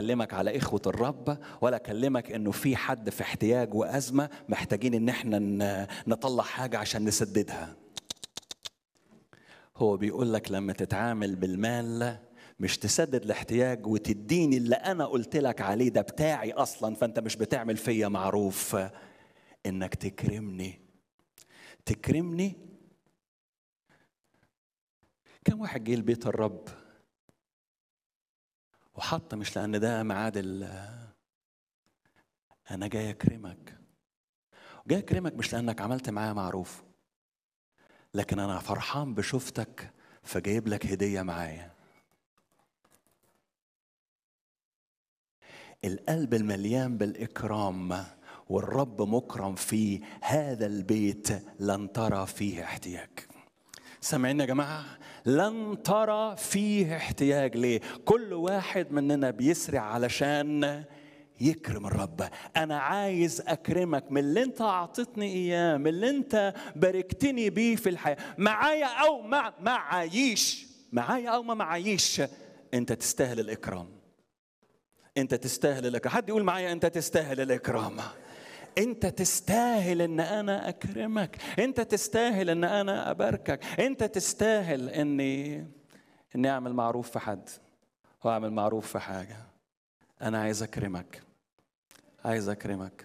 اكلمك على اخوه الرب ولا اكلمك انه في حد في احتياج وازمه محتاجين ان احنا ن- نطلع حاجه عشان نسددها هو بيقول لك لما تتعامل بالمال مش تسدد الاحتياج وتديني اللي انا قلت لك عليه ده بتاعي اصلا فانت مش بتعمل فيا معروف انك تكرمني تكرمني كم واحد جه لبيت الرب وحط مش لان ده ميعاد ال- انا جاي اكرمك جاي اكرمك مش لانك عملت معايا معروف لكن انا فرحان بشوفتك فجايب لك هديه معايا القلب المليان بالاكرام والرب مكرم فيه هذا البيت لن ترى فيه احتياج سامعين يا جماعه لن ترى فيه احتياج ليه كل واحد مننا بيسرع علشان يكرم الرب انا عايز اكرمك من اللي انت اعطيتني اياه من اللي انت باركتني بيه في الحياه معايا او مع معايش معايا او ما معايش انت تستاهل الاكرام انت تستاهل الاكرام حد يقول معايا انت تستاهل الاكرام انت تستاهل ان انا اكرمك انت تستاهل ان انا اباركك انت تستاهل اني اني اعمل معروف في حد واعمل معروف في حاجه انا عايز اكرمك عايز اكرمك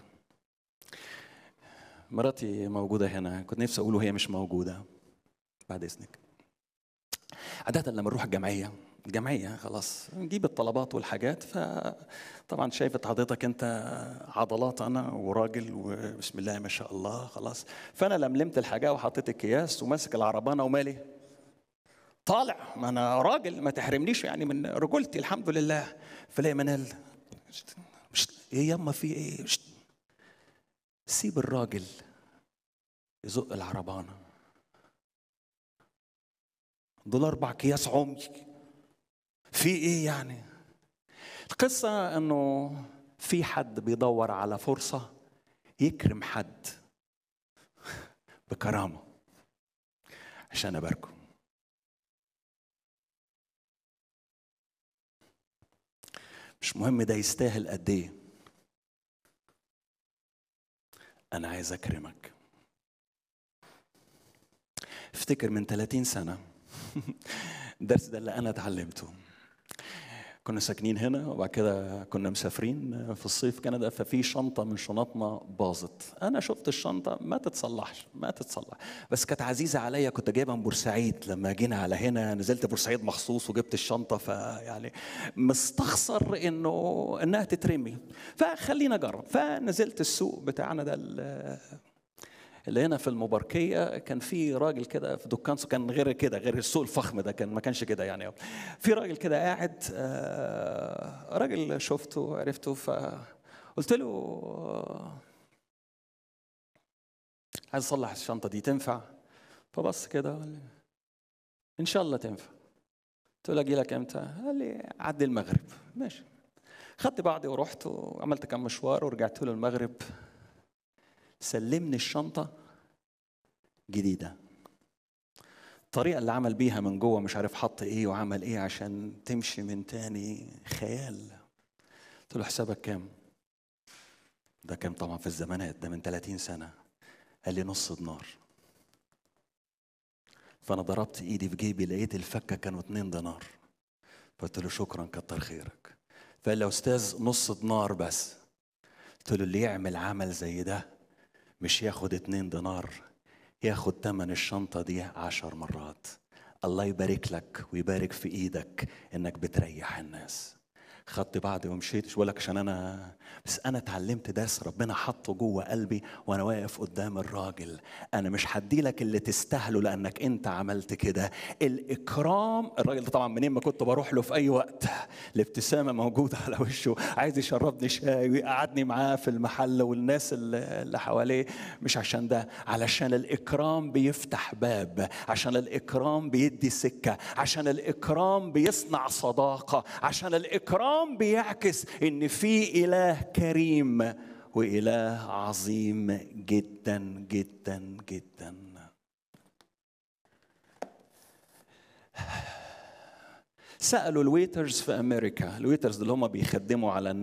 مراتي موجوده هنا كنت نفسي اقوله هي مش موجوده بعد اذنك عادة لما نروح الجمعية الجمعية خلاص نجيب الطلبات والحاجات فطبعا شايفة حضرتك انت عضلات انا وراجل وبسم الله ما شاء الله خلاص فانا لملمت الحاجة وحطيت الكياس وماسك العربانة ومالي طالع ما انا راجل ما تحرمنيش يعني من رجولتي الحمد لله فلاقي منال مش ايه يما في ايه مش سيب الراجل يزق العربانه دول اربع اكياس عمي في ايه يعني القصه انه في حد بيدور على فرصه يكرم حد بكرامه عشان اباركه مش مهم ده يستاهل قد ايه انا عايز اكرمك افتكر من 30 سنه الدرس ده اللي انا اتعلمته كنا ساكنين هنا وبعد كده كنا مسافرين في الصيف كندا ففي شنطه من شنطنا باظت انا شفت الشنطه ما تتصلحش ما تتصلح بس كانت عزيزه عليا كنت جايبها من بورسعيد لما جينا على هنا نزلت بورسعيد مخصوص وجبت الشنطه فيعني مستخسر انه انها تترمي فخلينا اجرب فنزلت السوق بتاعنا ده ال- اللي هنا في المباركيه كان في راجل كده في دكان كان غير كده غير السوق الفخم ده كان ما كانش كده يعني في راجل كده قاعد آه، راجل شفته عرفته فقلت له آه، عايز اصلح الشنطه دي تنفع فبص كده قال لي ان شاء الله تنفع قلت له اجي لك امتى قال لي عدي المغرب ماشي خدت بعضي ورحت وعملت كم مشوار ورجعت له المغرب سلمني الشنطة جديدة الطريقة اللي عمل بيها من جوه مش عارف حط ايه وعمل ايه عشان تمشي من تاني خيال قلت له حسابك كام ده كام طبعا في الزمانات ده من 30 سنة قال لي نص دينار فانا ضربت ايدي في جيبي لقيت الفكة كانوا 2 دينار فقلت له شكرا كتر خيرك فقال لي يا استاذ نص دينار بس قلت له اللي يعمل عمل زي ده مش ياخد اتنين دينار ياخد تمن الشنطة دي عشر مرات الله يبارك لك ويبارك في ايدك انك بتريح الناس خدت بعضي ومشيت مش بقول لك عشان انا بس انا اتعلمت درس ربنا حطه جوه قلبي وانا واقف قدام الراجل انا مش هدي لك اللي تستاهله لانك انت عملت كده الاكرام الراجل ده طبعا منين ما كنت بروح له في اي وقت الابتسامه موجوده على وشه عايز يشربني شاي ويقعدني معاه في المحل والناس اللي اللي حواليه مش عشان ده علشان الاكرام بيفتح باب عشان الاكرام بيدي سكه عشان الاكرام بيصنع صداقه عشان الاكرام بيعكس ان في اله كريم واله عظيم جدا جدا جدا سالوا الويترز في امريكا الويترز اللي هم بيخدموا على